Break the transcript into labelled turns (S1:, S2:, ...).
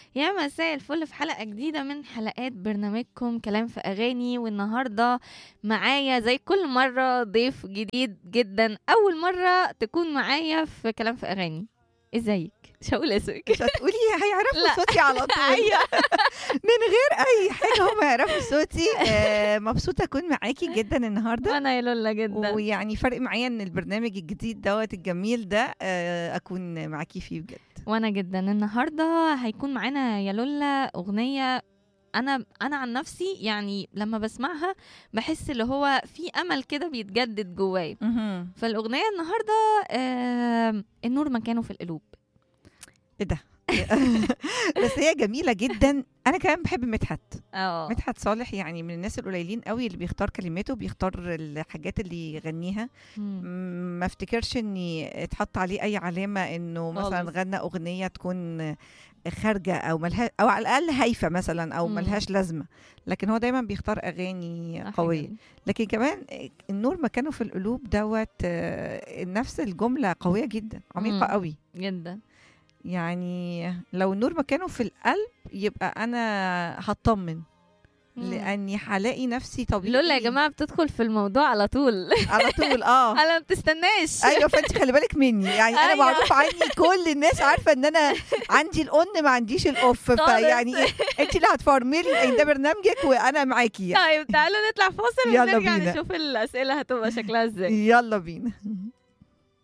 S1: يا مساء الفل في حلقة جديدة من حلقات برنامجكم كلام في أغاني والنهاردة معايا زي كل مرة ضيف جديد جدا أول مرة تكون معايا في كلام في أغاني ازيك؟ مش هقول اسمك
S2: مش هتقولي
S1: لا.
S2: هيعرفوا صوتي على طول
S1: أيوة.
S2: من غير اي حاجه هم يعرفوا صوتي آه، مبسوطه اكون معاكي جدا النهارده
S1: أنا يا لولا جدا
S2: ويعني فرق معايا ان البرنامج الجديد دوت الجميل ده آه، اكون معاكي فيه بجد
S1: وانا جدا النهارده هيكون معانا يا لولا اغنيه انا انا عن نفسي يعني لما بسمعها بحس اللي هو في امل كده بيتجدد جوايا فالاغنيه النهارده آه النور مكانه في القلوب
S2: ايه ده بس هي جميله جدا انا كمان بحب مدحت
S1: اه
S2: مدحت صالح يعني من الناس القليلين قوي اللي بيختار كلماته بيختار الحاجات اللي يغنيها
S1: مم.
S2: م- ما افتكرش اني اتحط عليه اي علامه انه مثلا
S1: خالص.
S2: غنى اغنيه تكون خارجه او ملها او على الاقل هايفه مثلا او
S1: مم.
S2: ملهاش لازمه لكن هو دايما بيختار اغاني
S1: صح
S2: قويه
S1: جدا.
S2: لكن كمان النور مكانه في القلوب دوت آه، نفس الجمله قويه جدا عميقه
S1: مم.
S2: قوي
S1: جدا
S2: يعني لو النور مكانه في القلب يبقى انا هطمن
S1: مم.
S2: لاني هلاقي نفسي طبيعي
S1: لولا يا جماعه بتدخل في الموضوع على طول
S2: على طول اه
S1: انا ما بتستناش
S2: ايوه فانت خلي بالك مني يعني انا
S1: أيوة.
S2: معروف عني كل الناس عارفه ان انا عندي الاون ما عنديش الاوف
S1: خالص.
S2: فيعني إيه، انت اللي هتفرملي إن ده برنامجك وانا معاكي يعني.
S1: طيب تعالوا نطلع فاصل
S2: يلا
S1: ونرجع
S2: بينا.
S1: نشوف الاسئله هتبقى شكلها ازاي
S2: يلا بينا